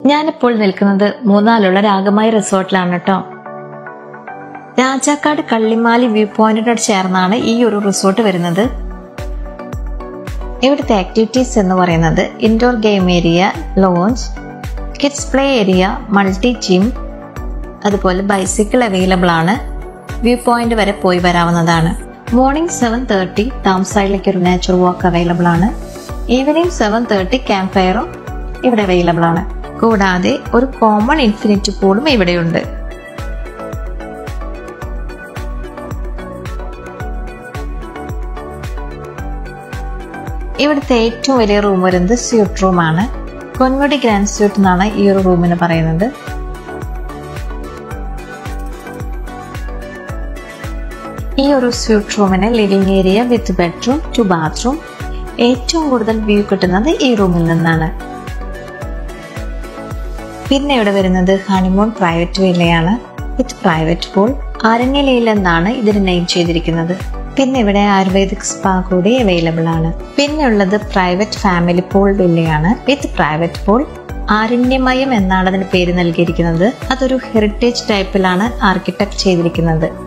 ഞാനിപ്പോൾ നിൽക്കുന്നത് മൂന്നാലുള്ള രാഗമായി റിസോർട്ടിലാണ് കേട്ടോ രാജാക്കാട് കള്ളിമാലി വ്യൂ പോയിന്റിനോട് ചേർന്നാണ് ഈ ഒരു റിസോർട്ട് വരുന്നത് ഇവിടുത്തെ ആക്ടിവിറ്റീസ് എന്ന് പറയുന്നത് indoor game area lounge kids play area multi gym അതുപോലെ ബൈസിക്കിൾ അവൈലബിൾ ആണ് വ്യൂ പോയിന്റ് വരെ പോയി വരാവുന്നതാണ് മോർണിംഗ് സെവൻ തേർട്ടി ടൗൺ സൈഡിലേക്ക് ഒരു നേച്ചർ വാക്ക് അവൈലബിൾ ആണ് ഈവനിങ് സെവൻ തേർട്ടി ക്യാമ്പ് ഫയറും ഇവിടെ അവൈലബിൾ ആണ് കൂടാതെ ഒരു കോമൺ ഇൻഫിനിറ്റി പൂളും ഇവിടെയുണ്ട് ഇവിടുത്തെ ഏറ്റവും വലിയ റൂം വരുന്നത് സ്യൂട്ട് റൂമാണ് കൊൻമുടി ഗ്രാൻഡ് സ്യൂട്ട് എന്നാണ് ഈ ഒരു റൂമിന് പറയുന്നത് ഈ ഒരു സ്യൂട്ട് റൂമിന് living area with bedroom two bathroom ഏറ്റവും കൂടുതൽ വ്യൂ കിട്ടുന്നത് ഈ റൂമിൽ നിന്നാണ് പിന്നെ ഇവിടെ വരുന്നത് ഹണിമൂൺ പ്രൈവറ്റ് വില്ലയാണ് വിത്ത് പ്രൈവറ്റ് പൂൾ ആരണ്യലയിൽ എന്നാണ് ഇതിന് നെയിം ചെയ്തിരിക്കുന്നത് പിന്നെ ഇവിടെ ആയുർവേദിക് സ്പാ കൂടി അവൈലബിൾ ആണ് പിന്നെ ഉള്ളത് പ്രൈവറ്റ് ഫാമിലി പൂൾ വില്ലയാണ് വിത്ത് പ്രൈവറ്റ് പൂൾ ആരണ്യമയം എന്നാണ് അതിന് പേര് നൽകിയിരിക്കുന്നത് അതൊരു ഹെറിറ്റേജ് ടൈപ്പിലാണ് ആർക്കിടെക്ട് ചെയ്തിരിക്കുന്നത്